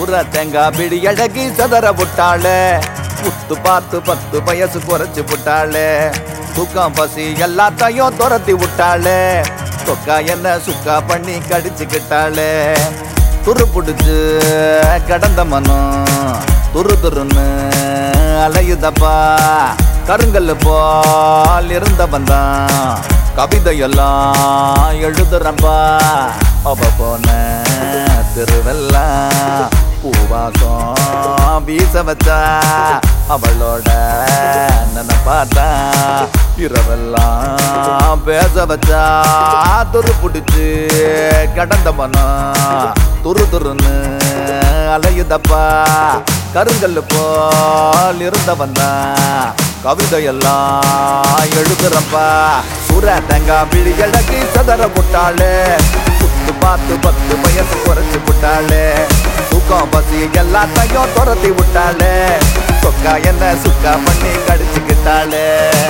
சுர தேங்காய் பிடி அழகி சதற விட்டாளே புத்து பார்த்து பத்து வயசு குறைச்சு விட்டாளே தூக்கம் பசி எல்லாத்தையும் துரத்தி விட்டாளே தொக்கா என்ன சுக்கா பண்ணி கடிச்சுக்கிட்டாளே துரு பிடிச்சு கடந்த மனம் துரு துருன்னு அலையுதப்பா கருங்கல் போல் இருந்தவன் தான் கவிதையெல்லாம் எழுதுறப்பா அவ போன திருவெல்லாம் பூவாசம் வீச வச்சா அவளோட நினைப்பாத்தா இரவெல்லாம் பேச வச்சா துரு பிடிச்சு கடந்த மனம் துரு துருன்னு அலையுதப்பா கருங்கல் போல் இருந்தவன் தான் கவிதையெல்லாம் எழுதுறப்பா சுர தேங்காய் பிழி அழகி சதற விட்டாளே புத்து பார்த்து பத்து வயசு குறைச்சு விட்டாளே தூக்கம் பசி எல்லாத்தையும் துரத்தி விட்டாளே சொக்கா என்ன சுக்கா பண்ணி கடிச்சுக்கிட்டாளே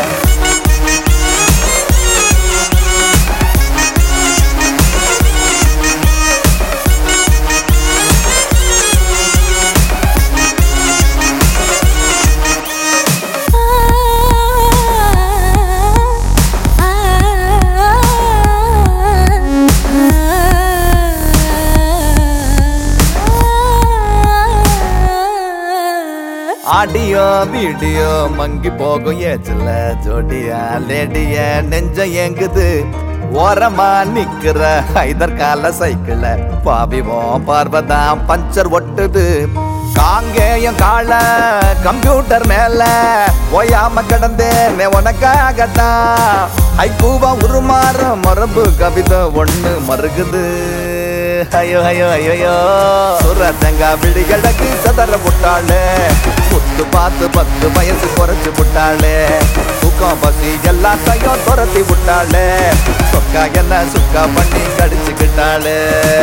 ஆடியோ வீடியோ மங்கி போகும் ஏச்சல ஜோடியா லேடிய நெஞ்ச ஏங்குது ஓரமா நிக்கிற ஐதர் கால சைக்கிள பாவிவோம் பார்வதான் பஞ்சர் ஒட்டுது காங்கேயம் கால கம்ப்யூட்டர் மேல ஓயாம கிடந்தேன் உனக்காகத்தான் ஐக்கூவா உருமாறும் மரபு கவிதை ஒண்ணு மறுகுது ஐயோ ஐயோ ஐயோ சுர தேங்காய் விழி கிழக்கு சதற விட்டாளே புத்து பார்த்து பத்து வயசு குறைச்சு விட்டாளே தூக்கம் பசி எல்லாத்தையும் துரத்தி விட்டாளே சொக்கா என்ன சுக்கா பண்ணி கடிச்சுக்கிட்டாளே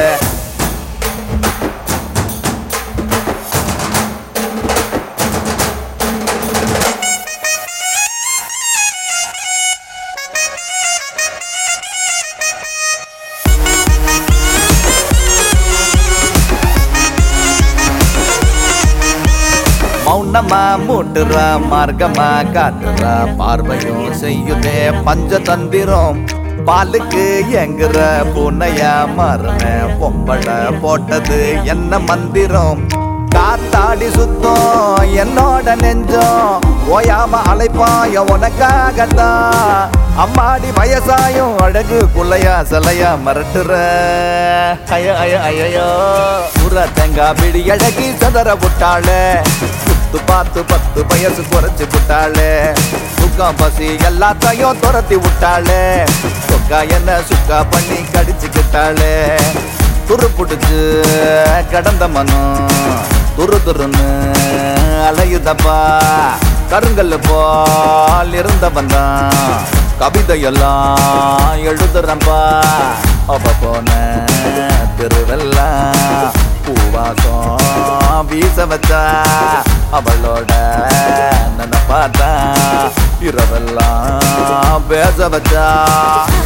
மௌனமா மூட்டுறா மார்க்கமா காட்டுறா பார்வையும் செய்யுதே பஞ்ச தந்திரம் பாலுக்கு எங்குற பூனையா மாறுன பொம்பளை போட்டது என்ன மந்திரம் காத்தாடி சுத்தம் என்னோட நெஞ்சம் ஓயாம அழைப்பாய உனக்காகத்தான் அம்மாடி வயசாயும் அழகு குள்ளையா சிலையா மிரட்டுற ஐயோ ஐயோ ஐயோ புற தேங்காய் பிடி அழகி சதற விட்டாளே சுத்து பார்த்து பத்து வயசு குறைச்சு விட்டாளே தூக்கம் பசி எல்லாத்தையும் துரத்தி விட்டாளே சொக்கா என்ன சுக்கா பண்ணி கடிச்சுக்கிட்டாளே துரு பிடிச்சு கடந்த மனம் துரு துருன்னு அலையுதப்பா கருங்கல் போல் இருந்தவன் தான் கவிதையெல்லாம் எழுதுறப்பா அவ போன திருவெல்லாம் பூவாசம் வீச வச்சா அவளோட நினைப்பாத்தா இரவெல்லாம் பேச வச்சா